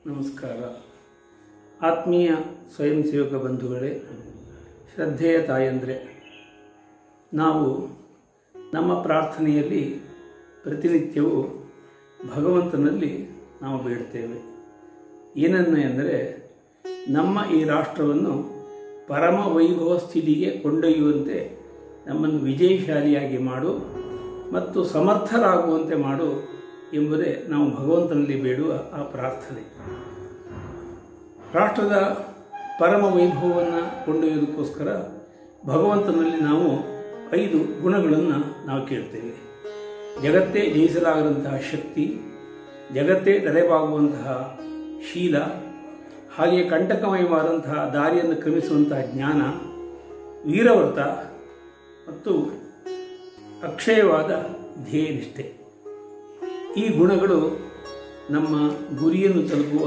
ನಮಸ್ಕಾರ ಆತ್ಮೀಯ ಸ್ವಯಂ ಸೇವಕ ಬಂಧುಗಳೇ ಶ್ರದ್ಧೆಯ ತಾಯಂದರೆ ನಾವು ನಮ್ಮ ಪ್ರಾರ್ಥನೆಯಲ್ಲಿ ಪ್ರತಿನಿತ್ಯವೂ ಭಗವಂತನಲ್ಲಿ ನಾವು ಬೇಡ್ತೇವೆ ಏನನ್ನು ಎಂದರೆ ನಮ್ಮ ಈ ರಾಷ್ಟ್ರವನ್ನು ಪರಮ ವೈಭವ ಸ್ಥಿತಿಗೆ ಕೊಂಡೊಯ್ಯುವಂತೆ ನಮ್ಮನ್ನು ವಿಜಯಶಾಲಿಯಾಗಿ ಮಾಡು ಮತ್ತು ಸಮರ್ಥರಾಗುವಂತೆ ಮಾಡು ಎಂಬುದೇ ನಾವು ಭಗವಂತನಲ್ಲಿ ಬೇಡುವ ಆ ಪ್ರಾರ್ಥನೆ ರಾಷ್ಟ್ರದ ಪರಮ ವೈಭವವನ್ನು ಕೊಂಡೊಯ್ಯೋದಕ್ಕೋಸ್ಕರ ಭಗವಂತನಲ್ಲಿ ನಾವು ಐದು ಗುಣಗಳನ್ನು ನಾವು ಕೇಳ್ತೇವೆ ಜಗತ್ತೇ ಜಯಿಸಲಾಗದಂತಹ ಶಕ್ತಿ ಜಗತ್ತೇ ತಲೆಬಾಗುವಂತಹ ಶೀಲ ಹಾಗೆ ಕಂಟಕಮಯವಾದಂತಹ ದಾರಿಯನ್ನು ಕ್ರಮಿಸುವಂತಹ ಜ್ಞಾನ ವೀರವ್ರತ ಮತ್ತು ಅಕ್ಷಯವಾದ ಧ್ಯೇಯನಿಷ್ಠೆ ಈ ಗುಣಗಳು ನಮ್ಮ ಗುರಿಯನ್ನು ತಲುಪುವ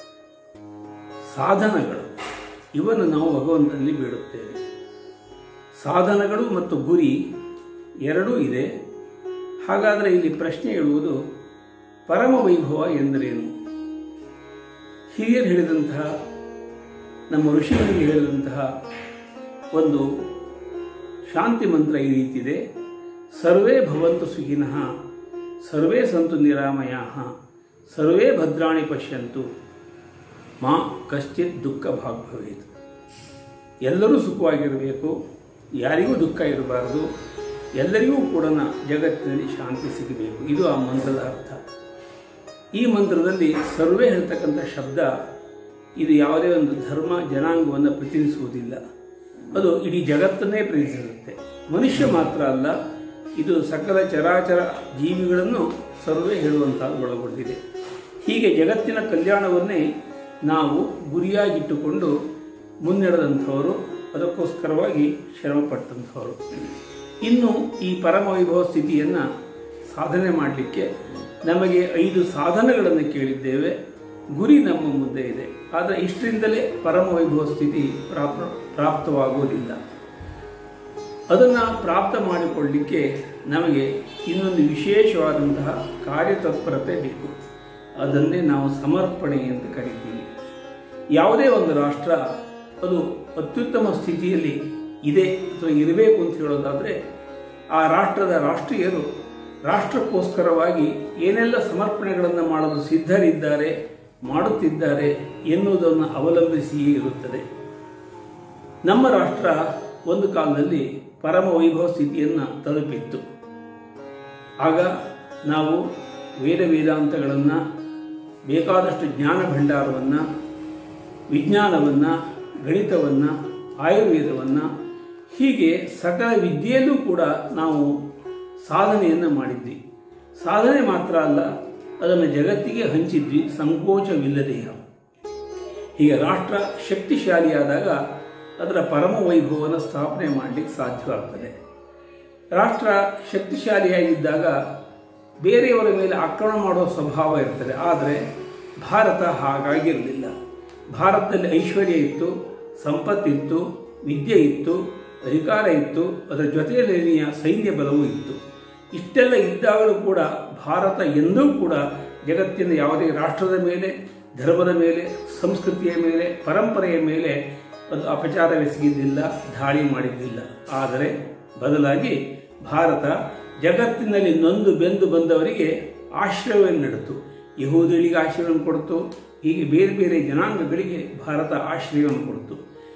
ಸಾಧನಗಳು ಇವನ್ನು ನಾವು ಭಗವಂತನಲ್ಲಿ ಬೇಡುತ್ತೇವೆ ಸಾಧನಗಳು ಮತ್ತು ಗುರಿ ಎರಡೂ ಇದೆ ಹಾಗಾದರೆ ಇಲ್ಲಿ ಪ್ರಶ್ನೆ ಹೇಳುವುದು ಪರಮ ವೈಭವ ಎಂದರೇನು ಹಿರಿಯರು ಹೇಳಿದಂತಹ ನಮ್ಮ ಋಷಿಗಳಿಗೆ ಹೇಳಿದಂತಹ ಒಂದು ಶಾಂತಿ ಮಂತ್ರ ಈ ರೀತಿದೆ ಸರ್ವೇ ಭವಂತು ಸುಖಿನಃ ಸರ್ವೇ ಸಂತು ನಿರಾಮಯ ಸರ್ವೇ ಭದ್ರಾಣಿ ಪಶ್ಯಂತು ಮಾ ಕಶ್ಚಿತ್ ದುಃಖ ಭಾಗ್ ಭವೇತ್ ಎಲ್ಲರೂ ಸುಖವಾಗಿರಬೇಕು ಯಾರಿಗೂ ದುಃಖ ಇರಬಾರದು ಎಲ್ಲರಿಗೂ ಕೂಡ ಜಗತ್ತಿನಲ್ಲಿ ಶಾಂತಿ ಸಿಗಬೇಕು ಇದು ಆ ಮಂತ್ರದ ಅರ್ಥ ಈ ಮಂತ್ರದಲ್ಲಿ ಸರ್ವೇ ಹೇಳ್ತಕ್ಕಂಥ ಶಬ್ದ ಇದು ಯಾವುದೇ ಒಂದು ಧರ್ಮ ಜನಾಂಗವನ್ನು ಪ್ರತಿನಿಧಿಸುವುದಿಲ್ಲ ಅದು ಇಡೀ ಜಗತ್ತನ್ನೇ ಪ್ರತಿನಿಧಿಸುತ್ತೆ ಮನುಷ್ಯ ಮಾತ್ರ ಅಲ್ಲ ಇದು ಸಕಲ ಚರಾಚರ ಜೀವಿಗಳನ್ನು ಸರ್ವೇ ಹೇಳುವಂತಹ ಒಳಗೊಂಡಿದೆ ಹೀಗೆ ಜಗತ್ತಿನ ಕಲ್ಯಾಣವನ್ನೇ ನಾವು ಗುರಿಯಾಗಿಟ್ಟುಕೊಂಡು ಮುನ್ನಡೆದಂಥವರು ಅದಕ್ಕೋಸ್ಕರವಾಗಿ ಶ್ರಮಪಟ್ಟಂಥವರು ಇನ್ನು ಈ ಪರಮ ವೈಭವ ಸ್ಥಿತಿಯನ್ನು ಸಾಧನೆ ಮಾಡಲಿಕ್ಕೆ ನಮಗೆ ಐದು ಸಾಧನಗಳನ್ನು ಕೇಳಿದ್ದೇವೆ ಗುರಿ ನಮ್ಮ ಮುಂದೆ ಇದೆ ಆದರೆ ಇಷ್ಟರಿಂದಲೇ ಪರಮ ವೈಭವ ಸ್ಥಿತಿ ಪ್ರಾಪ್ತ ಪ್ರಾಪ್ತವಾಗುವುದಿಲ್ಲ ಅದನ್ನು ಪ್ರಾಪ್ತ ಮಾಡಿಕೊಳ್ಳಲಿಕ್ಕೆ ನಮಗೆ ಇನ್ನೊಂದು ವಿಶೇಷವಾದಂತಹ ಕಾರ್ಯತತ್ಪರತೆ ಬೇಕು ಅದನ್ನೇ ನಾವು ಸಮರ್ಪಣೆ ಅಂತ ಕರಿತೀವಿ ಯಾವುದೇ ಒಂದು ರಾಷ್ಟ್ರ ಅದು ಅತ್ಯುತ್ತಮ ಸ್ಥಿತಿಯಲ್ಲಿ ಇದೆ ಅಥವಾ ಇರಬೇಕು ಅಂತ ಹೇಳೋದಾದರೆ ಆ ರಾಷ್ಟ್ರದ ರಾಷ್ಟ್ರೀಯರು ರಾಷ್ಟ್ರಕ್ಕೋಸ್ಕರವಾಗಿ ಏನೆಲ್ಲ ಸಮರ್ಪಣೆಗಳನ್ನು ಮಾಡಲು ಸಿದ್ಧರಿದ್ದಾರೆ ಮಾಡುತ್ತಿದ್ದಾರೆ ಎನ್ನುವುದನ್ನು ಅವಲಂಬಿಸಿಯೇ ಇರುತ್ತದೆ ನಮ್ಮ ರಾಷ್ಟ್ರ ಒಂದು ಕಾಲದಲ್ಲಿ ಪರಮ ವೈಭವ ಸ್ಥಿತಿಯನ್ನು ತಲುಪಿತ್ತು ಆಗ ನಾವು ವೇದ ವೇದಾಂತಗಳನ್ನು ಬೇಕಾದಷ್ಟು ಜ್ಞಾನ ಭಂಡಾರವನ್ನು ವಿಜ್ಞಾನವನ್ನು ಗಣಿತವನ್ನು ಆಯುರ್ವೇದವನ್ನು ಹೀಗೆ ಸಕಲ ವಿದ್ಯೆಯಲ್ಲೂ ಕೂಡ ನಾವು ಸಾಧನೆಯನ್ನು ಮಾಡಿದ್ವಿ ಸಾಧನೆ ಮಾತ್ರ ಅಲ್ಲ ಅದನ್ನು ಜಗತ್ತಿಗೆ ಹಂಚಿದ್ವಿ ಸಂಕೋಚವಿಲ್ಲದೆಯ ಹೀಗೆ ರಾಷ್ಟ್ರ ಶಕ್ತಿಶಾಲಿಯಾದಾಗ ಅದರ ಪರಮ ವೈಭವನ ಸ್ಥಾಪನೆ ಮಾಡಲಿಕ್ಕೆ ಸಾಧ್ಯವಾಗ್ತದೆ ರಾಷ್ಟ್ರ ಶಕ್ತಿಶಾಲಿಯಾಗಿದ್ದಾಗ ಬೇರೆಯವರ ಮೇಲೆ ಆಕ್ರಮಣ ಮಾಡುವ ಸ್ವಭಾವ ಇರ್ತದೆ ಆದರೆ ಭಾರತ ಹಾಗಾಗಿರಲಿಲ್ಲ ಭಾರತದಲ್ಲಿ ಐಶ್ವರ್ಯ ಇತ್ತು ಸಂಪತ್ತಿತ್ತು ವಿದ್ಯೆ ಇತ್ತು ಅಧಿಕಾರ ಇತ್ತು ಅದರ ಜೊತೆಯಲ್ಲಿಯ ಸೈನ್ಯ ಬಲವೂ ಇತ್ತು ಇಷ್ಟೆಲ್ಲ ಇದ್ದಾಗಲೂ ಕೂಡ ಭಾರತ ಎಂದೂ ಕೂಡ ಜಗತ್ತಿನ ಯಾವುದೇ ರಾಷ್ಟ್ರದ ಮೇಲೆ ಧರ್ಮದ ಮೇಲೆ ಸಂಸ್ಕೃತಿಯ ಮೇಲೆ ಪರಂಪರೆಯ ಮೇಲೆ ಒಂದು ಅಪಚಾರವೆಸಗಿದ್ದಿಲ್ಲ ದಾಳಿ ಮಾಡಿದ್ದಿಲ್ಲ ಆದರೆ ಬದಲಾಗಿ ಭಾರತ ಜಗತ್ತಿನಲ್ಲಿ ನೊಂದು ಬೆಂದು ಬಂದವರಿಗೆ ಆಶ್ರಯವನ್ನು ನೀಡಿತು ಯಹೂದಿಗಳಿಗೆ ಆಶ್ರಯವನ್ನು ಕೊಡ್ತು ಹೀಗೆ ಬೇರೆ ಬೇರೆ ಜನಾಂಗಗಳಿಗೆ ಭಾರತ ಆಶ್ರಯವನ್ನು ಕೊಡ್ತು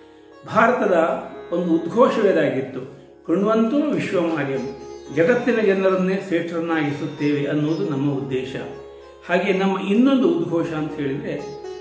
ಭಾರತದ ಒಂದು ಉದ್ಘೋಷವೇದಾಗಿತ್ತು ಕಣ್ವಂತೂ ವಿಶ್ವಮಾರ್ಯಂ ಜಗತ್ತಿನ ಜನರನ್ನೇ ಶ್ರೇಷ್ಠರನ್ನಾಗಿಸುತ್ತೇವೆ ಅನ್ನೋದು ನಮ್ಮ ಉದ್ದೇಶ ಹಾಗೆ ನಮ್ಮ ಇನ್ನೊಂದು ಉದ್ಘೋಷ ಅಂತ ಹೇಳಿದರೆ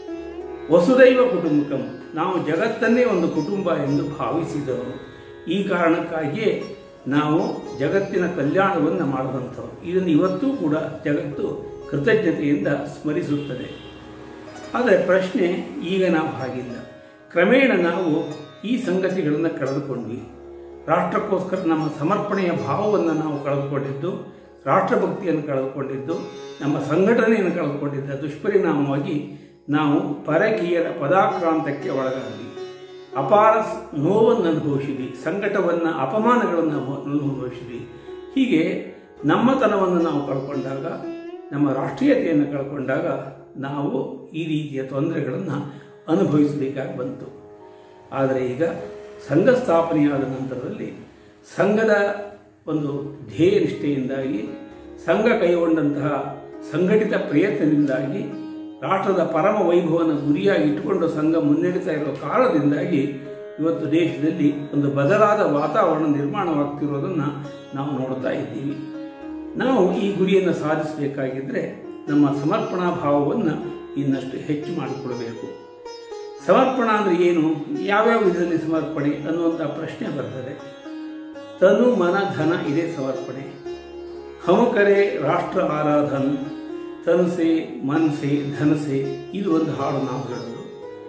ವಸುದೈವ ಕುಟುಂಬಕಂ ನಾವು ಜಗತ್ತನ್ನೇ ಒಂದು ಕುಟುಂಬ ಎಂದು ಭಾವಿಸಿದವರು ಈ ಕಾರಣಕ್ಕಾಗಿಯೇ ನಾವು ಜಗತ್ತಿನ ಕಲ್ಯಾಣವನ್ನು ಮಾಡಿದಂಥವ್ರು ಇದನ್ನು ಇವತ್ತೂ ಕೂಡ ಜಗತ್ತು ಕೃತಜ್ಞತೆಯಿಂದ ಸ್ಮರಿಸುತ್ತದೆ ಆದರೆ ಪ್ರಶ್ನೆ ಈಗ ನಾವು ಹಾಗಿಲ್ಲ ಕ್ರಮೇಣ ನಾವು ಈ ಸಂಗತಿಗಳನ್ನು ಕಳೆದುಕೊಂಡ್ವಿ ರಾಷ್ಟ್ರಕ್ಕೋಸ್ಕರ ನಮ್ಮ ಸಮರ್ಪಣೆಯ ಭಾವವನ್ನು ನಾವು ಕಳೆದುಕೊಂಡಿದ್ದು ರಾಷ್ಟ್ರಭಕ್ತಿಯನ್ನು ಕಳೆದುಕೊಂಡಿದ್ದು ನಮ್ಮ ಸಂಘಟನೆಯನ್ನು ಕಳೆದುಕೊಂಡಿದ್ದ ದುಷ್ಪರಿಣಾಮವಾಗಿ ನಾವು ಪರಕೀಯರ ಪದಾಕ್ರಾಂತಕ್ಕೆ ಒಳಗಾದ್ವಿ ಅಪಾರ ನೋವನ್ನು ಅನುಭವಿಸಿದ್ವಿ ಸಂಕಟವನ್ನು ಅಪಮಾನಗಳನ್ನು ಅನುಭವಿಸಿದ್ವಿ ಹೀಗೆ ನಮ್ಮತನವನ್ನು ನಾವು ಕಳ್ಕೊಂಡಾಗ ನಮ್ಮ ರಾಷ್ಟ್ರೀಯತೆಯನ್ನು ಕಳ್ಕೊಂಡಾಗ ನಾವು ಈ ರೀತಿಯ ತೊಂದರೆಗಳನ್ನು ಅನುಭವಿಸಬೇಕಾಗಿ ಬಂತು ಆದರೆ ಈಗ ಸಂಘ ಸ್ಥಾಪನೆಯಾದ ನಂತರದಲ್ಲಿ ಸಂಘದ ಒಂದು ಧ್ಯೇಯ ನಿಷ್ಠೆಯಿಂದಾಗಿ ಸಂಘ ಕೈಗೊಂಡಂತಹ ಸಂಘಟಿತ ಪ್ರಯತ್ನದಿಂದಾಗಿ ರಾಷ್ಟ್ರದ ಪರಮ ವೈಭವನ ಗುರಿಯಾಗಿ ಇಟ್ಟುಕೊಂಡು ಸಂಘ ಮುನ್ನಡೆತಾ ಇರುವ ಕಾರಣದಿಂದಾಗಿ ಇವತ್ತು ದೇಶದಲ್ಲಿ ಒಂದು ಬದಲಾದ ವಾತಾವರಣ ನಿರ್ಮಾಣವಾಗ್ತಿರೋದನ್ನು ನಾವು ನೋಡ್ತಾ ಇದ್ದೀವಿ ನಾವು ಈ ಗುರಿಯನ್ನು ಸಾಧಿಸಬೇಕಾಗಿದ್ದರೆ ನಮ್ಮ ಸಮರ್ಪಣಾ ಭಾವವನ್ನು ಇನ್ನಷ್ಟು ಹೆಚ್ಚು ಮಾಡಿಕೊಡಬೇಕು ಸಮರ್ಪಣಾ ಅಂದರೆ ಏನು ಯಾವ್ಯಾವ ವಿಧದಲ್ಲಿ ಸಮರ್ಪಣೆ ಅನ್ನುವಂಥ ಪ್ರಶ್ನೆ ಬರ್ತದೆ ತನು ಮನ ಧನ ಇದೆ ಸಮರ್ಪಣೆ ಹಮಕರೆ ರಾಷ್ಟ್ರ ಆರಾಧನ್ ತನಸೆ ಮನಸೆ ಧನಸೆ ಇದು ಒಂದು ಹಾಡು ನಾವು ಹೇಳೋದು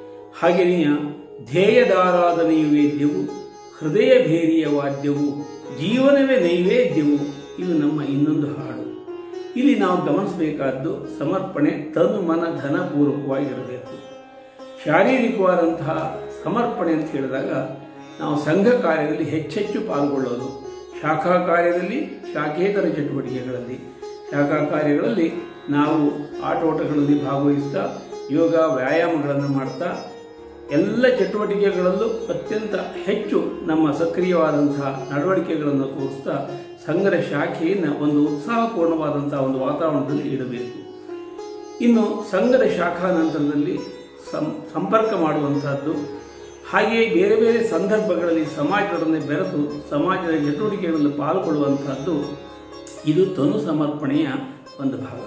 ಹಾಗೆಯೇ ಧ್ಯೇಯದಾರಾಧನೆಯು ವೇದ್ಯವು ಹೃದಯ ಭೇರಿಯ ವಾದ್ಯವು ಜೀವನವೇ ನೈವೇದ್ಯವು ಇದು ನಮ್ಮ ಇನ್ನೊಂದು ಹಾಡು ಇಲ್ಲಿ ನಾವು ಗಮನಿಸಬೇಕಾದ್ದು ಸಮರ್ಪಣೆ ತನು ಮನ ಧನ ಪೂರ್ವಕವಾಗಿರಬೇಕು ಶಾರೀರಿಕವಾದಂತಹ ಸಮರ್ಪಣೆ ಅಂತ ಹೇಳಿದಾಗ ನಾವು ಸಂಘ ಕಾರ್ಯದಲ್ಲಿ ಹೆಚ್ಚೆಚ್ಚು ಪಾಲ್ಗೊಳ್ಳೋದು ಶಾಖಾ ಕಾರ್ಯದಲ್ಲಿ ಶಾಖೇತರ ಚಟುವಟಿಕೆಗಳಲ್ಲಿ ಶಾಖಾ ಕಾರ್ಯಗಳಲ್ಲಿ ನಾವು ಆಟೋಟಗಳಲ್ಲಿ ಭಾಗವಹಿಸ್ತಾ ಯೋಗ ವ್ಯಾಯಾಮಗಳನ್ನು ಮಾಡ್ತಾ ಎಲ್ಲ ಚಟುವಟಿಕೆಗಳಲ್ಲೂ ಅತ್ಯಂತ ಹೆಚ್ಚು ನಮ್ಮ ಸಕ್ರಿಯವಾದಂತಹ ನಡವಳಿಕೆಗಳನ್ನು ತೋರಿಸ್ತಾ ಸಂಘದ ಶಾಖೆಯನ್ನು ಒಂದು ಉತ್ಸಾಹಪೂರ್ಣವಾದಂತಹ ಒಂದು ವಾತಾವರಣದಲ್ಲಿ ಇಡಬೇಕು ಇನ್ನು ಸಂಘದ ಶಾಖಾ ನಂತರದಲ್ಲಿ ಸಂ ಸಂಪರ್ಕ ಮಾಡುವಂತಹದ್ದು ಹಾಗೆಯೇ ಬೇರೆ ಬೇರೆ ಸಂದರ್ಭಗಳಲ್ಲಿ ಸಮಾಜದೊಡನೆ ಬೆರೆತು ಸಮಾಜದ ಚಟುವಟಿಕೆಗಳಲ್ಲಿ ಪಾಲ್ಗೊಳ್ಳುವಂತಹದ್ದು ಇದು ತನು ಸಮರ್ಪಣೆಯ ಒಂದು ಭಾಗ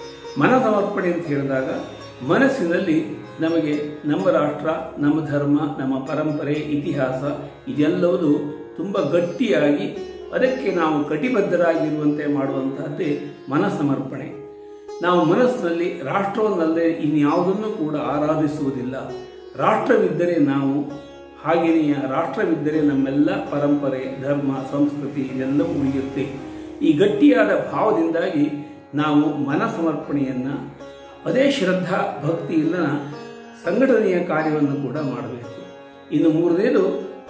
ಮನ ಸಮರ್ಪಣೆ ಅಂತ ಹೇಳಿದಾಗ ಮನಸ್ಸಿನಲ್ಲಿ ನಮಗೆ ನಮ್ಮ ರಾಷ್ಟ್ರ ನಮ್ಮ ಧರ್ಮ ನಮ್ಮ ಪರಂಪರೆ ಇತಿಹಾಸ ಇದೆಲ್ಲವೂ ತುಂಬ ಗಟ್ಟಿಯಾಗಿ ಅದಕ್ಕೆ ನಾವು ಕಟಿಬದ್ಧರಾಗಿರುವಂತೆ ಮಾಡುವಂತಹದ್ದೇ ಮನ ಸಮರ್ಪಣೆ ನಾವು ಮನಸ್ಸಿನಲ್ಲಿ ರಾಷ್ಟ್ರವನ್ನಲ್ಲದೆ ಇನ್ಯಾವುದನ್ನು ಕೂಡ ಆರಾಧಿಸುವುದಿಲ್ಲ ರಾಷ್ಟ್ರವಿದ್ದರೆ ನಾವು ಹಾಗೆಯೇ ರಾಷ್ಟ್ರವಿದ್ದರೆ ನಮ್ಮೆಲ್ಲ ಪರಂಪರೆ ಧರ್ಮ ಸಂಸ್ಕೃತಿ ಇದೆಲ್ಲವೂ ಉಳಿಯುತ್ತೆ ಈ ಗಟ್ಟಿಯಾದ ಭಾವದಿಂದಾಗಿ ನಾವು ಮನ ಸಮರ್ಪಣೆಯನ್ನು ಅದೇ ಶ್ರದ್ಧಾ ಭಕ್ತಿಯಿಂದ ಸಂಘಟನೆಯ ಕಾರ್ಯವನ್ನು ಕೂಡ ಮಾಡಬೇಕು ಇನ್ನು ಮೂರನೇದು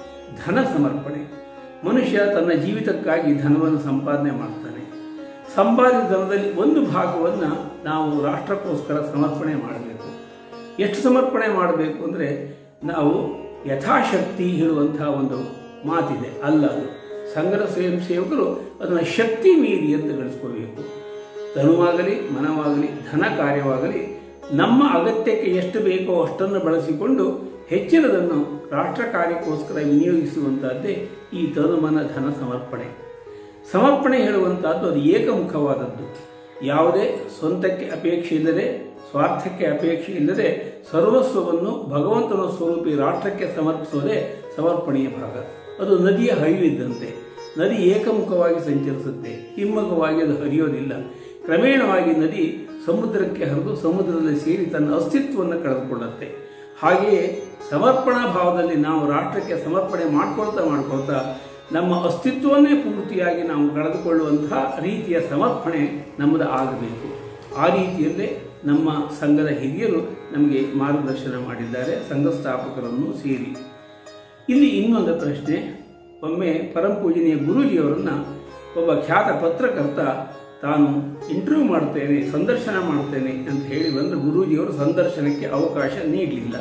ಧನ ಸಮರ್ಪಣೆ ಮನುಷ್ಯ ತನ್ನ ಜೀವಿತಕ್ಕಾಗಿ ಧನವನ್ನು ಸಂಪಾದನೆ ಮಾಡ್ತಾನೆ ಸಂಪಾದಿತ ಧನದಲ್ಲಿ ಒಂದು ಭಾಗವನ್ನು ನಾವು ರಾಷ್ಟ್ರಕ್ಕೋಸ್ಕರ ಸಮರ್ಪಣೆ ಮಾಡಬೇಕು ಎಷ್ಟು ಸಮರ್ಪಣೆ ಮಾಡಬೇಕು ಅಂದರೆ ನಾವು ಯಥಾಶಕ್ತಿ ಹೇಳುವಂತಹ ಒಂದು ಮಾತಿದೆ ಅಲ್ಲ ಅದು ಸಂಘದ ಸ್ವಯಂ ಸೇವಕರು ಅದನ್ನು ಶಕ್ತಿ ಮೀರಿ ಅಂತ ಗಳಿಸ್ಕೋಬೇಕು ತನುವಾಗಲಿ ಮನವಾಗಲಿ ಧನ ಕಾರ್ಯವಾಗಲಿ ನಮ್ಮ ಅಗತ್ಯಕ್ಕೆ ಎಷ್ಟು ಬೇಕೋ ಅಷ್ಟನ್ನು ಬಳಸಿಕೊಂಡು ಹೆಚ್ಚಿನದನ್ನು ರಾಷ್ಟ್ರ ಕಾರ್ಯಕ್ಕೋಸ್ಕರ ವಿನಿಯೋಗಿಸುವಂತಹದ್ದೇ ಈ ತನುಮನ ಧನ ಸಮರ್ಪಣೆ ಸಮರ್ಪಣೆ ಹೇಳುವಂತಹದ್ದು ಅದು ಏಕಮುಖವಾದದ್ದು ಯಾವುದೇ ಸ್ವಂತಕ್ಕೆ ಅಪೇಕ್ಷೆ ಇಲ್ಲದೆ ಸ್ವಾರ್ಥಕ್ಕೆ ಅಪೇಕ್ಷೆ ಇಲ್ಲದೆ ಸರ್ವಸ್ವವನ್ನು ಭಗವಂತನ ಸ್ವರೂಪಿ ರಾಷ್ಟ್ರಕ್ಕೆ ಸಮರ್ಪಿಸುವುದೇ ಸಮರ್ಪಣೆಯ ಭಾಗ ಅದು ನದಿಯ ಹರಿವಿದ್ದಂತೆ ನದಿ ಏಕಮುಖವಾಗಿ ಸಂಚರಿಸುತ್ತೆ ಹಿಮ್ಮುಖವಾಗಿ ಅದು ಹರಿಯೋದಿಲ್ಲ ಕ್ರಮೇಣವಾಗಿ ನದಿ ಸಮುದ್ರಕ್ಕೆ ಹರಿದು ಸಮುದ್ರದಲ್ಲಿ ಸೇರಿ ತನ್ನ ಅಸ್ತಿತ್ವವನ್ನು ಕಳೆದುಕೊಳ್ಳುತ್ತೆ ಹಾಗೆಯೇ ಸಮರ್ಪಣಾ ಭಾವದಲ್ಲಿ ನಾವು ರಾಷ್ಟ್ರಕ್ಕೆ ಸಮರ್ಪಣೆ ಮಾಡ್ಕೊಳ್ತಾ ಮಾಡ್ಕೊಳ್ತಾ ನಮ್ಮ ಅಸ್ತಿತ್ವವನ್ನೇ ಪೂರ್ತಿಯಾಗಿ ನಾವು ಕಳೆದುಕೊಳ್ಳುವಂತಹ ರೀತಿಯ ಸಮರ್ಪಣೆ ನಮ್ಮದು ಆಗಬೇಕು ಆ ರೀತಿಯಲ್ಲೇ ನಮ್ಮ ಸಂಘದ ಹಿರಿಯರು ನಮಗೆ ಮಾರ್ಗದರ್ಶನ ಮಾಡಿದ್ದಾರೆ ಸಂಘ ಸ್ಥಾಪಕರನ್ನು ಸೇರಿ ಇಲ್ಲಿ ಇನ್ನೊಂದು ಪ್ರಶ್ನೆ ಒಮ್ಮೆ ಪರಂಪೂಜನೀಯ ಗುರೂಜಿಯವರನ್ನ ಒಬ್ಬ ಖ್ಯಾತ ಪತ್ರಕರ್ತ ತಾನು ಇಂಟರ್ವ್ಯೂ ಮಾಡ್ತೇನೆ ಸಂದರ್ಶನ ಮಾಡ್ತೇನೆ ಅಂತ ಹೇಳಿ ಬಂದು ಗುರೂಜಿಯವರು ಸಂದರ್ಶನಕ್ಕೆ ಅವಕಾಶ ನೀಡಲಿಲ್ಲ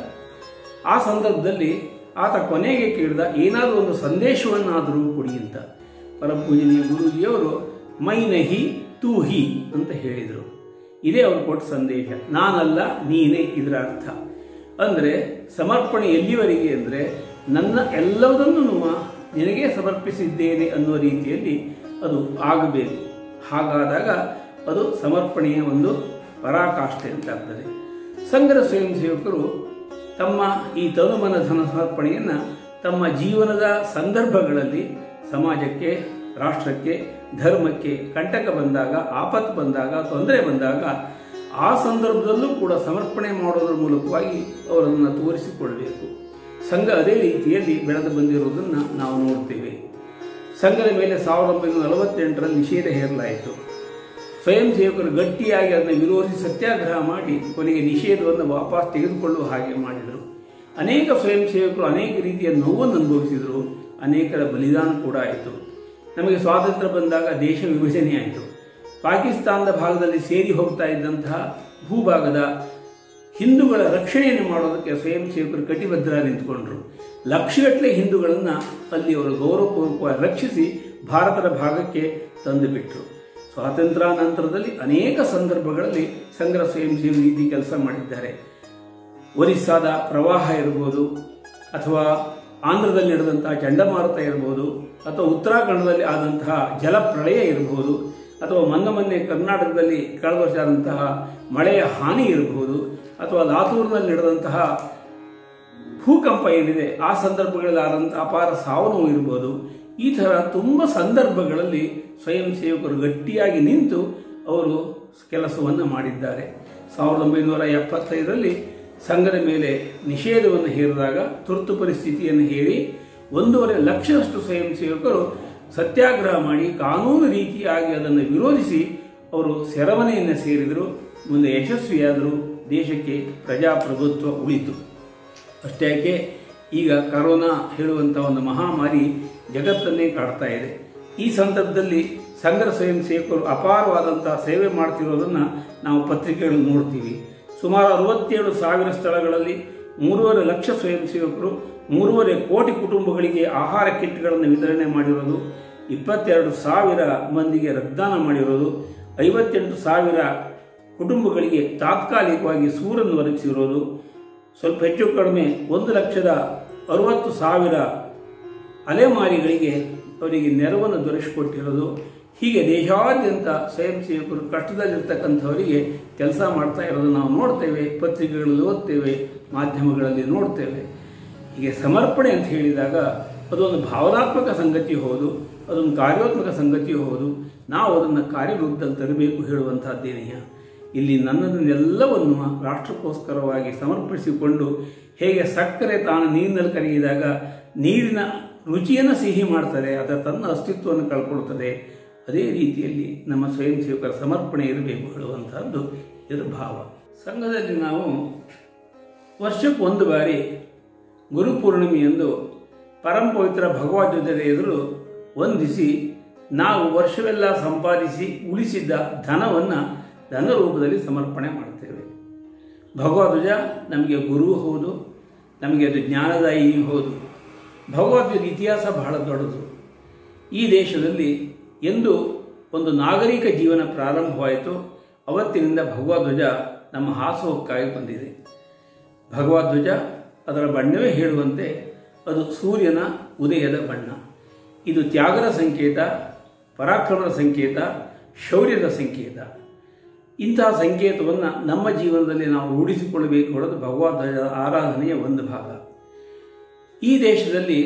ಆ ಸಂದರ್ಭದಲ್ಲಿ ಆತ ಕೊನೆಗೆ ಕೇಳಿದ ಏನಾದರೂ ಒಂದು ಸಂದೇಶವನ್ನಾದರೂ ಕೊಡಿ ಅಂತ ಪರಪೂಜನೀಯ ಗುರೂಜಿಯವರು ಮೈನಹಿ ತೂ ಹಿ ಅಂತ ಹೇಳಿದರು ಇದೇ ಅವರು ಕೊಟ್ಟ ಸಂದೇಶ ನಾನಲ್ಲ ನೀನೇ ಇದರ ಅರ್ಥ ಅಂದರೆ ಸಮರ್ಪಣೆ ಎಲ್ಲಿವರೆಗೆ ಅಂದರೆ ನನ್ನ ಎಲ್ಲವುದನ್ನು ನಿನಗೆ ಸಮರ್ಪಿಸಿದ್ದೇನೆ ಅನ್ನುವ ರೀತಿಯಲ್ಲಿ ಅದು ಆಗಬೇಕು ಹಾಗಾದಾಗ ಅದು ಸಮರ್ಪಣೆಯ ಒಂದು ಪರಾಕಾಷ್ಠೆ ಅಂತ ಆಗ್ತದೆ ಸಂಘದ ಸ್ವಯಂ ಸೇವಕರು ತಮ್ಮ ಈ ತನುಮನ ಧನ ಸಮರ್ಪಣೆಯನ್ನು ತಮ್ಮ ಜೀವನದ ಸಂದರ್ಭಗಳಲ್ಲಿ ಸಮಾಜಕ್ಕೆ ರಾಷ್ಟ್ರಕ್ಕೆ ಧರ್ಮಕ್ಕೆ ಕಂಟಕ ಬಂದಾಗ ಆಪತ್ತು ಬಂದಾಗ ತೊಂದರೆ ಬಂದಾಗ ಆ ಸಂದರ್ಭದಲ್ಲೂ ಕೂಡ ಸಮರ್ಪಣೆ ಮಾಡೋದ್ರ ಮೂಲಕವಾಗಿ ಅವರನ್ನು ತೋರಿಸಿಕೊಳ್ಬೇಕು ಸಂಘ ಅದೇ ರೀತಿಯಲ್ಲಿ ಬೆಳೆದು ಬಂದಿರುವುದನ್ನು ನಾವು ನೋಡ್ತೇವೆ ಸಂಘದ ಮೇಲೆ ಸಾವಿರದ ಒಂಬೈನೂರ ನಲವತ್ತೆಂಟರಲ್ಲಿ ನಿಷೇಧ ಹೇರಲಾಯಿತು ಸ್ವಯಂ ಸೇವಕರು ಗಟ್ಟಿಯಾಗಿ ಅದನ್ನು ವಿರೋಧಿಸಿ ಸತ್ಯಾಗ್ರಹ ಮಾಡಿ ಕೊನೆಗೆ ನಿಷೇಧವನ್ನು ವಾಪಸ್ ತೆಗೆದುಕೊಳ್ಳುವ ಹಾಗೆ ಮಾಡಿದರು ಅನೇಕ ಸ್ವಯಂ ಸೇವಕರು ಅನೇಕ ರೀತಿಯ ನೋವನ್ನು ಅನುಭವಿಸಿದರು ಅನೇಕರ ಬಲಿದಾನ ಕೂಡ ಆಯಿತು ನಮಗೆ ಸ್ವಾತಂತ್ರ್ಯ ಬಂದಾಗ ದೇಶ ವಿಭಜನೆ ಆಯಿತು ಪಾಕಿಸ್ತಾನದ ಭಾಗದಲ್ಲಿ ಸೇರಿ ಹೋಗ್ತಾ ಇದ್ದಂತಹ ಭೂಭಾಗದ ಹಿಂದೂಗಳ ರಕ್ಷಣೆಯನ್ನು ಮಾಡೋದಕ್ಕೆ ಸ್ವಯಂ ಸೇವಕರು ಕಟಿಬದ್ಧರಾಗಿ ನಿಂತುಕೊಂಡ್ರು ಲಕ್ಷಗಟ್ಟಲೆ ಹಿಂದೂಗಳನ್ನು ಅಲ್ಲಿ ಅವರು ಗೌರವಪೂರ್ವಕವಾಗಿ ರಕ್ಷಿಸಿ ಭಾರತದ ಭಾಗಕ್ಕೆ ತಂದು ಬಿಟ್ಟರು ಸ್ವಾತಂತ್ರ್ಯ ನಂತರದಲ್ಲಿ ಅನೇಕ ಸಂದರ್ಭಗಳಲ್ಲಿ ಸಂಘ ಸ್ವಯಂ ಸೇವಕ ರೀತಿ ಕೆಲಸ ಮಾಡಿದ್ದಾರೆ ಒರಿಸ್ಸಾದ ಪ್ರವಾಹ ಇರ್ಬೋದು ಅಥವಾ ಆಂಧ್ರದಲ್ಲಿ ನಡೆದಂತಹ ಚಂಡಮಾರುತ ಇರ್ಬೋದು ಅಥವಾ ಉತ್ತರಾಖಂಡದಲ್ಲಿ ಆದಂತಹ ಜಲಪ್ರಳಯ ಇರಬಹುದು ಅಥವಾ ಮೊನ್ನೆ ಮೊನ್ನೆ ಕರ್ನಾಟಕದಲ್ಲಿ ಕಳೆದ ವರ್ಷ ಆದಂತಹ ಮಳೆಯ ಹಾನಿ ಇರಬಹುದು ಅಥವಾ ಲಾತೂರಿನಲ್ಲಿ ನಡೆದಂತಹ ಭೂಕಂಪ ಏನಿದೆ ಆ ಸಂದರ್ಭಗಳಲ್ಲಿ ಆದಂತಹ ಅಪಾರ ಸಾವು ನೋವು ಇರ್ಬೋದು ಈ ಥರ ತುಂಬ ಸಂದರ್ಭಗಳಲ್ಲಿ ಸ್ವಯಂ ಸೇವಕರು ಗಟ್ಟಿಯಾಗಿ ನಿಂತು ಅವರು ಕೆಲಸವನ್ನು ಮಾಡಿದ್ದಾರೆ ಸಾವಿರದ ಒಂಬೈನೂರ ಎಪ್ಪತ್ತೈದರಲ್ಲಿ ಸಂಘದ ಮೇಲೆ ನಿಷೇಧವನ್ನು ಹೇರಿದಾಗ ತುರ್ತು ಪರಿಸ್ಥಿತಿಯನ್ನು ಹೇರಿ ಒಂದೂವರೆ ಲಕ್ಷದಷ್ಟು ಸ್ವಯಂ ಸೇವಕರು ಸತ್ಯಾಗ್ರಹ ಮಾಡಿ ಕಾನೂನು ರೀತಿಯಾಗಿ ಅದನ್ನು ವಿರೋಧಿಸಿ ಅವರು ಸೆರಮನೆಯನ್ನು ಸೇರಿದರು ಮುಂದೆ ಯಶಸ್ವಿಯಾದರು ದೇಶಕ್ಕೆ ಪ್ರಜಾಪ್ರಭುತ್ವ ಉಳಿತು ಅಷ್ಟೇ ಯಾಕೆ ಈಗ ಕರೋನಾ ಹೇಳುವಂಥ ಒಂದು ಮಹಾಮಾರಿ ಜಗತ್ತನ್ನೇ ಕಾಡ್ತಾ ಇದೆ ಈ ಸಂದರ್ಭದಲ್ಲಿ ಸಂಘ ಸ್ವಯಂ ಸೇವಕರು ಅಪಾರವಾದಂತಹ ಸೇವೆ ಮಾಡ್ತಿರೋದನ್ನು ನಾವು ಪತ್ರಿಕೆಗಳಲ್ಲಿ ನೋಡ್ತೀವಿ ಸುಮಾರು ಅರವತ್ತೇಳು ಸಾವಿರ ಸ್ಥಳಗಳಲ್ಲಿ ಮೂರುವರೆ ಲಕ್ಷ ಸ್ವಯಂ ಸೇವಕರು ಮೂರುವರೆ ಕೋಟಿ ಕುಟುಂಬಗಳಿಗೆ ಆಹಾರ ಕಿಟ್ಗಳನ್ನು ವಿತರಣೆ ಮಾಡಿರೋದು ಇಪ್ಪತ್ತೆರಡು ಸಾವಿರ ಮಂದಿಗೆ ರಕ್ತದಾನ ಮಾಡಿರೋದು ಐವತ್ತೆಂಟು ಸಾವಿರ ಕುಟುಂಬಗಳಿಗೆ ತಾತ್ಕಾಲಿಕವಾಗಿ ಸೂರನ್ನು ಒದಗಿಸಿರೋದು ಸ್ವಲ್ಪ ಹೆಚ್ಚು ಕಡಿಮೆ ಒಂದು ಲಕ್ಷದ ಅರವತ್ತು ಸಾವಿರ ಅಲೆಮಾರಿಗಳಿಗೆ ಅವರಿಗೆ ನೆರವನ್ನು ದೊರಕಿಸಿಕೊಟ್ಟಿರೋದು ಹೀಗೆ ದೇಶಾದ್ಯಂತ ಸ್ವಯಂ ಸೇವಕರು ಕಷ್ಟದಲ್ಲಿರ್ತಕ್ಕಂಥವರಿಗೆ ಕೆಲಸ ಮಾಡ್ತಾ ಇರೋದು ನಾವು ನೋಡ್ತೇವೆ ಪತ್ರಿಕೆಗಳಲ್ಲಿ ಓದ್ತೇವೆ ಮಾಧ್ಯಮಗಳಲ್ಲಿ ನೋಡ್ತೇವೆ ಹೀಗೆ ಸಮರ್ಪಣೆ ಅಂತ ಹೇಳಿದಾಗ ಅದೊಂದು ಭಾವನಾತ್ಮಕ ಸಂಗತಿ ಹೌದು ಅದೊಂದು ಕಾರ್ಯೋತ್ಮಕ ಸಂಗತಿ ಹೌದು ನಾವು ಅದನ್ನು ಕಾರ್ಯರೂಪದಲ್ಲಿ ತರಬೇಕು ಹೇಳುವಂತಹದ್ದೇನೆಯ ಇಲ್ಲಿ ನನ್ನದನ್ನೆಲ್ಲವನ್ನು ರಾಷ್ಟ್ರಕ್ಕೋಸ್ಕರವಾಗಿ ಸಮರ್ಪಿಸಿಕೊಂಡು ಹೇಗೆ ಸಕ್ಕರೆ ತಾನು ನೀರಿನಲ್ಲಿ ಕರಗಿದಾಗ ನೀರಿನ ರುಚಿಯನ್ನು ಸಿಹಿ ಮಾಡ್ತಾರೆ ಅದರ ತನ್ನ ಅಸ್ತಿತ್ವವನ್ನು ಕಳ್ಕೊಳ್ತದೆ ಅದೇ ರೀತಿಯಲ್ಲಿ ನಮ್ಮ ಸ್ವಯಂ ಸೇವಕರ ಸಮರ್ಪಣೆ ಇರಬೇಕು ಹೇಳುವಂತಹದ್ದು ಇದರ ಭಾವ ಸಂಘದಲ್ಲಿ ನಾವು ವರ್ಷಕ್ಕೆ ಒಂದು ಬಾರಿ ಗುರುಪೂರ್ಣಿಮೆಯಂದು ಪರಮ ಪವಿತ್ರ ಭಗವದ್ಗೀತೆ ಎದುರು ವಂದಿಸಿ ನಾವು ವರ್ಷವೆಲ್ಲ ಸಂಪಾದಿಸಿ ಉಳಿಸಿದ್ದ ಧನವನ್ನು ಧನ ರೂಪದಲ್ಲಿ ಸಮರ್ಪಣೆ ಮಾಡ್ತೇವೆ ಭಗವದ್ವಜ ನಮಗೆ ಗುರು ಹೌದು ನಮಗೆ ಅದು ಜ್ಞಾನದಾಯಿ ಹೌದು ಭಗವದ್ಗೀತೆ ಇತಿಹಾಸ ಬಹಳ ದೊಡ್ಡದು ಈ ದೇಶದಲ್ಲಿ ಎಂದು ಒಂದು ನಾಗರಿಕ ಜೀವನ ಪ್ರಾರಂಭವಾಯಿತು ಅವತ್ತಿನಿಂದ ಭಗವದ್ವಜ ನಮ್ಮ ಹಾಸೋಕ್ಕಾಗಿ ಬಂದಿದೆ ಭಗವದ್ವಜ ಅದರ ಬಣ್ಣವೇ ಹೇಳುವಂತೆ ಅದು ಸೂರ್ಯನ ಉದಯದ ಬಣ್ಣ ಇದು ತ್ಯಾಗದ ಸಂಕೇತ ಪರಾಕ್ರಮದ ಸಂಕೇತ ಶೌರ್ಯದ ಸಂಕೇತ ಇಂತಹ ಸಂಕೇತವನ್ನು ನಮ್ಮ ಜೀವನದಲ್ಲಿ ನಾವು ರೂಢಿಸಿಕೊಳ್ಳಬೇಕು ಹೊರತು ಭಗವದ್ವಜದ ಆರಾಧನೆಯ ಒಂದು ಭಾಗ ಈ ದೇಶದಲ್ಲಿ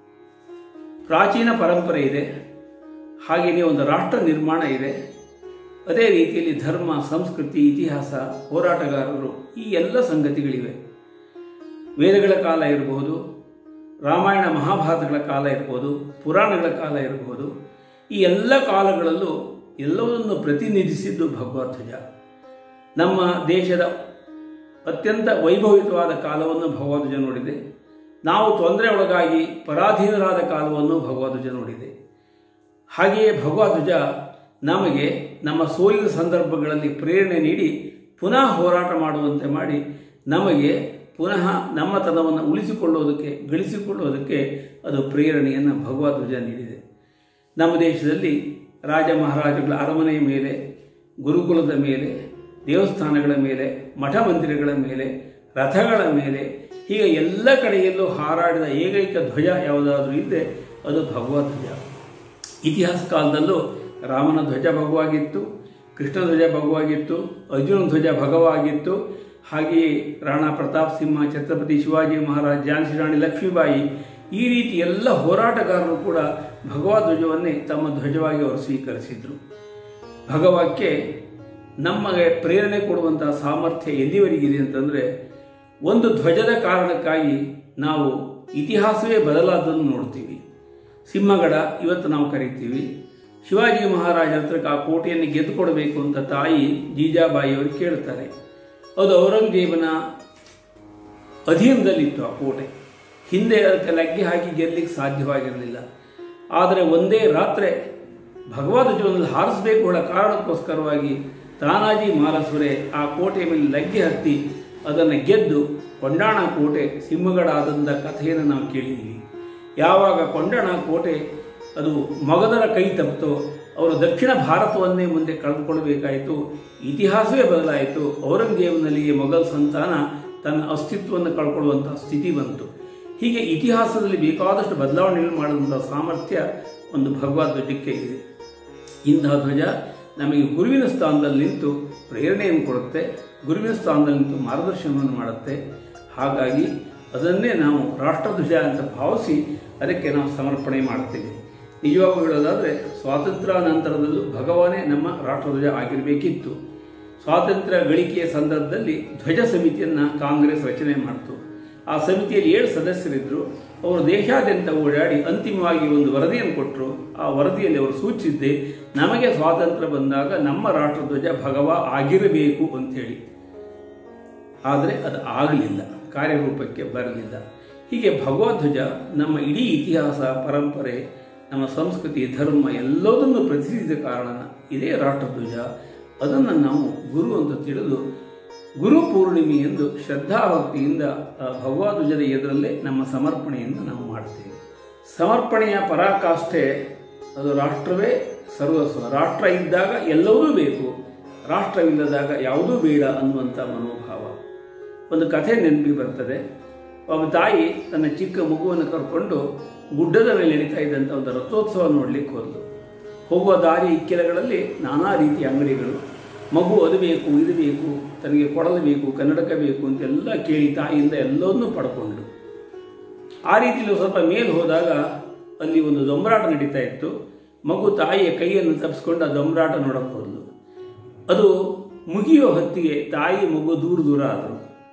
ಪ್ರಾಚೀನ ಪರಂಪರೆ ಇದೆ ಹಾಗೆಯೇ ಒಂದು ರಾಷ್ಟ್ರ ನಿರ್ಮಾಣ ಇದೆ ಅದೇ ರೀತಿಯಲ್ಲಿ ಧರ್ಮ ಸಂಸ್ಕೃತಿ ಇತಿಹಾಸ ಹೋರಾಟಗಾರರು ಈ ಎಲ್ಲ ಸಂಗತಿಗಳಿವೆ ವೇದಗಳ ಕಾಲ ಇರಬಹುದು ರಾಮಾಯಣ ಮಹಾಭಾರತಗಳ ಕಾಲ ಇರ್ಬೋದು ಪುರಾಣಗಳ ಕಾಲ ಇರಬಹುದು ಈ ಎಲ್ಲ ಕಾಲಗಳಲ್ಲೂ ಎಲ್ಲವನ್ನೂ ಪ್ರತಿನಿಧಿಸಿದ್ದು ಭಗವದ್ವಜ ನಮ್ಮ ದೇಶದ ಅತ್ಯಂತ ವೈಭವಿತವಾದ ಕಾಲವನ್ನು ಭಗವದ್ವಜ ನೋಡಿದೆ ನಾವು ತೊಂದರೆ ಒಳಗಾಗಿ ಪರಾಧೀನರಾದ ಕಾಲವನ್ನು ಭಗವದ್ವಜ ನೋಡಿದೆ ಹಾಗೆಯೇ ಭಗವದ್ವಜ ನಮಗೆ ನಮ್ಮ ಸೋಲಿನ ಸಂದರ್ಭಗಳಲ್ಲಿ ಪ್ರೇರಣೆ ನೀಡಿ ಪುನಃ ಹೋರಾಟ ಮಾಡುವಂತೆ ಮಾಡಿ ನಮಗೆ ಪುನಃ ನಮ್ಮತನವನ್ನು ಉಳಿಸಿಕೊಳ್ಳುವುದಕ್ಕೆ ಗಳಿಸಿಕೊಳ್ಳುವುದಕ್ಕೆ ಅದು ಪ್ರೇರಣೆಯನ್ನು ಭಗವದ್ವಜ ನೀಡಿದೆ ನಮ್ಮ ದೇಶದಲ್ಲಿ ರಾಜ ಮಹಾರಾಜಗಳ ಅರಮನೆಯ ಮೇಲೆ ಗುರುಕುಲದ ಮೇಲೆ ದೇವಸ್ಥಾನಗಳ ಮೇಲೆ ಮಠ ಮಂದಿರಗಳ ಮೇಲೆ ರಥಗಳ ಮೇಲೆ ಹೀಗೆ ಎಲ್ಲ ಕಡೆಯಲ್ಲೂ ಹಾರಾಡಿದ ಏಕೈಕ ಧ್ವಜ ಯಾವುದಾದ್ರೂ ಇದ್ದರೆ ಅದು ಭಗವದ್ವಜ ಇತಿಹಾಸ ಕಾಲದಲ್ಲೂ ರಾಮನ ಧ್ವಜ ಭಗವಾಗಿತ್ತು ಕೃಷ್ಣ ಧ್ವಜ ಭಗವಾಗಿತ್ತು ಅರ್ಜುನ ಧ್ವಜ ಭಗವಾಗಿತ್ತು ಹಾಗೆಯೇ ರಾಣಾ ಪ್ರತಾಪ್ ಸಿಂಹ ಛತ್ರಪತಿ ಶಿವಾಜಿ ಮಹಾರಾಜ್ ಝಾನ್ಸಿ ರಾಣಿ ಲಕ್ಷ್ಮೀಬಾಯಿ ಈ ರೀತಿ ಎಲ್ಲ ಹೋರಾಟಗಾರರು ಕೂಡ ಭಗವದ್ವಜವನ್ನೇ ತಮ್ಮ ಧ್ವಜವಾಗಿ ಅವರು ಸ್ವೀಕರಿಸಿದರು ಭಗವಾಕ್ಕೆ ನಮಗೆ ಪ್ರೇರಣೆ ಕೊಡುವಂತಹ ಸಾಮರ್ಥ್ಯ ಎಲ್ಲಿವರೆಗಿದೆ ಅಂತಂದರೆ ಒಂದು ಧ್ವಜದ ಕಾರಣಕ್ಕಾಗಿ ನಾವು ಇತಿಹಾಸವೇ ಬದಲಾದನ್ನು ನೋಡ್ತೀವಿ ಸಿಂಹಗಡ ಇವತ್ತು ನಾವು ಕರಿತೀವಿ ಶಿವಾಜಿ ಮಹಾರಾಜ ಹತ್ರಕ್ಕೆ ಆ ಕೋಟೆಯನ್ನು ಗೆದ್ದುಕೊಡಬೇಕು ಅಂತ ತಾಯಿ ಜೀಜಾಬಾಯಿಯವರು ಕೇಳ್ತಾರೆ ಅದು ಔರಂಗಜೇಬನ ಅಧೀನದಲ್ಲಿತ್ತು ಆ ಕೋಟೆ ಹಿಂದೆ ಅದಕ್ಕೆ ಲಗ್ಗೆ ಹಾಕಿ ಗೆಲ್ಲಲಿಕ್ಕೆ ಸಾಧ್ಯವಾಗಿರಲಿಲ್ಲ ಆದರೆ ಒಂದೇ ರಾತ್ರಿ ಭಗವಾದ ಜೀವನದಲ್ಲಿ ಹಾರಿಸಬೇಕು ಹೇಳೋ ಕಾರಣಕ್ಕೋಸ್ಕರವಾಗಿ ತಾನಾಜಿ ಮಾಲಸುರೆ ಆ ಕೋಟೆಯ ಮೇಲೆ ಲಗ್ಗೆ ಹತ್ತಿ ಅದನ್ನು ಗೆದ್ದು ಕೊಂಡಾಣ ಕೋಟೆ ಸಿಂಹಗಳಾದಂಥ ಕಥೆಯನ್ನು ನಾವು ಕೇಳಿದ್ದೀವಿ ಯಾವಾಗ ಕೊಂಡಾಣ ಕೋಟೆ ಅದು ಮಗದರ ಕೈ ತಪ್ಪಿತೋ ಅವರು ದಕ್ಷಿಣ ಭಾರತವನ್ನೇ ಮುಂದೆ ಕಳೆದುಕೊಳ್ಳಬೇಕಾಯಿತು ಇತಿಹಾಸವೇ ಬದಲಾಯಿತು ಔರಂಗಜೇಬನಲ್ಲಿಯೇ ಮೊಘಲ್ ಸಂತಾನ ತನ್ನ ಅಸ್ತಿತ್ವವನ್ನು ಕಳ್ಕೊಳ್ಳುವಂತಹ ಸ್ಥಿತಿ ಬಂತು ಹೀಗೆ ಇತಿಹಾಸದಲ್ಲಿ ಬೇಕಾದಷ್ಟು ಬದಲಾವಣೆಗಳು ಮಾಡುವಂಥ ಸಾಮರ್ಥ್ಯ ಒಂದು ಭಗವದ್ ಧ್ವಜಕ್ಕೆ ಇದೆ ಇಂತಹ ಧ್ವಜ ನಮಗೆ ಗುರುವಿನ ಸ್ಥಾನದಲ್ಲಿ ನಿಂತು ಪ್ರೇರಣೆಯನ್ನು ಕೊಡುತ್ತೆ ಗುರುವಿನ ಸ್ಥಾನದಲ್ಲಿ ನಿಂತು ಮಾರ್ಗದರ್ಶನವನ್ನು ಮಾಡುತ್ತೆ ಹಾಗಾಗಿ ಅದನ್ನೇ ನಾವು ರಾಷ್ಟ್ರಧ್ವಜ ಅಂತ ಭಾವಿಸಿ ಅದಕ್ಕೆ ನಾವು ಸಮರ್ಪಣೆ ಮಾಡ್ತೇವೆ ನಿಜವಾಗೂ ಹೇಳೋದಾದರೆ ಸ್ವಾತಂತ್ರ್ಯ ನಂತರದಲ್ಲೂ ಭಗವಾನೇ ನಮ್ಮ ರಾಷ್ಟ್ರಧ್ವಜ ಆಗಿರಬೇಕಿತ್ತು ಸ್ವಾತಂತ್ರ್ಯ ಗಳಿಕೆಯ ಸಂದರ್ಭದಲ್ಲಿ ಧ್ವಜ ಸಮಿತಿಯನ್ನು ಕಾಂಗ್ರೆಸ್ ರಚನೆ ಮಾಡಿತು ಆ ಸಮಿತಿಯಲ್ಲಿ ಏಳು ಸದಸ್ಯರಿದ್ದರು ಅವರು ದೇಶಾದ್ಯಂತ ಓಡಾಡಿ ಅಂತಿಮವಾಗಿ ಒಂದು ವರದಿಯನ್ನು ಕೊಟ್ಟರು ಆ ವರದಿಯಲ್ಲಿ ಅವರು ಸೂಚಿಸಿದ್ದೆ ನಮಗೆ ಸ್ವಾತಂತ್ರ್ಯ ಬಂದಾಗ ನಮ್ಮ ರಾಷ್ಟ್ರಧ್ವಜ ಭಗವ ಆಗಿರಬೇಕು ಅಂತೇಳಿ ಆದರೆ ಅದು ಆಗಲಿಲ್ಲ ಕಾರ್ಯರೂಪಕ್ಕೆ ಬರಲಿಲ್ಲ ಹೀಗೆ ಭಗವಧ್ವಜ ನಮ್ಮ ಇಡೀ ಇತಿಹಾಸ ಪರಂಪರೆ ನಮ್ಮ ಸಂಸ್ಕೃತಿ ಧರ್ಮ ಎಲ್ಲದನ್ನು ಪ್ರತಿನಿಧಿಸಿದ ಕಾರಣ ಇದೇ ರಾಷ್ಟ್ರಧ್ವಜ ಅದನ್ನು ನಾವು ಗುರು ಅಂತ ತಿಳಿದು ಗುರು ಪೂರ್ಣಿಮೆ ಎಂದು ಶ್ರದ್ಧಾಭಕ್ತಿಯಿಂದ ಆ ಭಗವಧ್ವಜದ ಎದುರಲ್ಲೇ ನಮ್ಮ ಸಮರ್ಪಣೆಯನ್ನು ನಾವು ಮಾಡ್ತೇವೆ ಸಮರ್ಪಣೆಯ ಪರಾಕಾಷ್ಠೆ ಅದು ರಾಷ್ಟ್ರವೇ ಸರ್ವಸ್ವ ರಾಷ್ಟ್ರ ಇದ್ದಾಗ ಎಲ್ಲವೂ ಬೇಕು ರಾಷ್ಟ್ರವಿಲ್ಲದಾಗ ಯಾವುದೂ ಬೇಡ ಅನ್ನುವಂಥ ಮನೋಭಾವ ಒಂದು ಕಥೆ ನೆನಪಿ ಬರ್ತದೆ ಒಬ್ಬ ತಾಯಿ ತನ್ನ ಚಿಕ್ಕ ಮಗುವನ್ನು ಕರ್ಕೊಂಡು ಗುಡ್ಡದ ಮೇಲೆ ನಡೀತಾ ಇದ್ದಂಥ ಒಂದು ರಥೋತ್ಸವ ನೋಡಲಿಕ್ಕೆ ಹೋದ್ಲು ಹೋಗುವ ದಾರಿ ಇಕ್ಕೆಲಗಳಲ್ಲಿ ನಾನಾ ರೀತಿಯ ಅಂಗಡಿಗಳು ಮಗು ಅದು ಬೇಕು ಇದು ಬೇಕು ತನಗೆ ಕೊಡಲು ಬೇಕು ಕನ್ನಡಕ ಬೇಕು ಅಂತೆಲ್ಲ ಕೇಳಿ ತಾಯಿಯಿಂದ ಎಲ್ಲವನ್ನೂ ಪಡ್ಕೊಂಡು ಆ ರೀತಿಯಲ್ಲಿ ಸ್ವಲ್ಪ ಮೇಲೆ ಹೋದಾಗ ಅಲ್ಲಿ ಒಂದು ದೊಂಬರಾಟ ನಡೀತಾ ಇತ್ತು ಮಗು ತಾಯಿಯ ಕೈಯನ್ನು ತಪ್ಪಿಸ್ಕೊಂಡು ಆ ದೊಂಬರಾಟ ನೋಡಕ್ಕೆ ಹೋದ್ಲು ಅದು ಮುಗಿಯೋ ಹೊತ್ತಿಗೆ ತಾಯಿ ಮಗು ದೂರ ದೂರ ಆದರು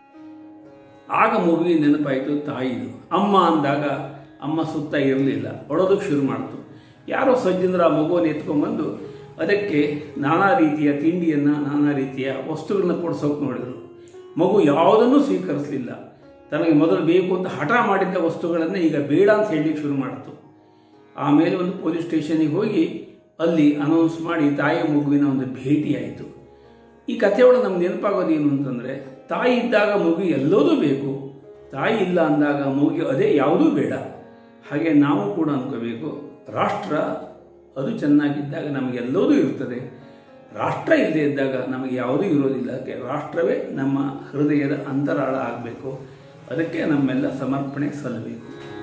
ಆಗ ಮಗುವಿನ ನೆನಪಾಯಿತು ತಾಯಿದು ಅಮ್ಮ ಅಂದಾಗ ಅಮ್ಮ ಸುತ್ತ ಇರಲಿಲ್ಲ ಒಳೋದಕ್ಕೆ ಶುರು ಮಾಡ್ತು ಯಾರೋ ಸಜ್ಜನರ ಆ ಮಗುವನ್ನು ಎತ್ಕೊಂಡ್ಬಂದು ಅದಕ್ಕೆ ನಾನಾ ರೀತಿಯ ತಿಂಡಿಯನ್ನು ನಾನಾ ರೀತಿಯ ವಸ್ತುಗಳನ್ನ ಕೊಡ್ಸೋಕೆ ನೋಡಿದರು ಮಗು ಯಾವುದನ್ನೂ ಸ್ವೀಕರಿಸಲಿಲ್ಲ ತನಗೆ ಮೊದಲು ಬೇಕು ಅಂತ ಹಠ ಮಾಡಿದ್ದ ವಸ್ತುಗಳನ್ನು ಈಗ ಬೇಡ ಅಂತ ಹೇಳಲಿಕ್ಕೆ ಶುರು ಮಾಡಿತು ಆಮೇಲೆ ಒಂದು ಪೊಲೀಸ್ ಸ್ಟೇಷನಿಗೆ ಹೋಗಿ ಅಲ್ಲಿ ಅನೌನ್ಸ್ ಮಾಡಿ ತಾಯಿಯ ಮಗುವಿನ ಒಂದು ಭೇಟಿ ಆಯಿತು ಈ ಕಥೆಯೊಳಗೆ ನಮ್ಗೆ ನೆನಪಾಗೋದು ಏನು ಅಂತಂದರೆ ತಾಯಿ ಇದ್ದಾಗ ಮಗು ಎಲ್ಲದೂ ಬೇಕು ತಾಯಿ ಇಲ್ಲ ಅಂದಾಗ ಮಗುಗೆ ಅದೇ ಯಾವುದೂ ಬೇಡ ಹಾಗೆ ನಾವು ಕೂಡ ಅನ್ಕೋಬೇಕು ರಾಷ್ಟ್ರ ಅದು ಚೆನ್ನಾಗಿದ್ದಾಗ ನಮಗೆಲ್ಲದೂ ಇರ್ತದೆ ರಾಷ್ಟ್ರ ಇಲ್ಲದೆ ಇದ್ದಾಗ ನಮಗೆ ಯಾವುದೂ ಇರೋದಿಲ್ಲ ಅದಕ್ಕೆ ರಾಷ್ಟ್ರವೇ ನಮ್ಮ ಹೃದಯದ ಅಂತರಾಳ ಆಗಬೇಕು ಅದಕ್ಕೆ ನಮ್ಮೆಲ್ಲ ಸಮರ್ಪಣೆ ಸಲ್ಲಬೇಕು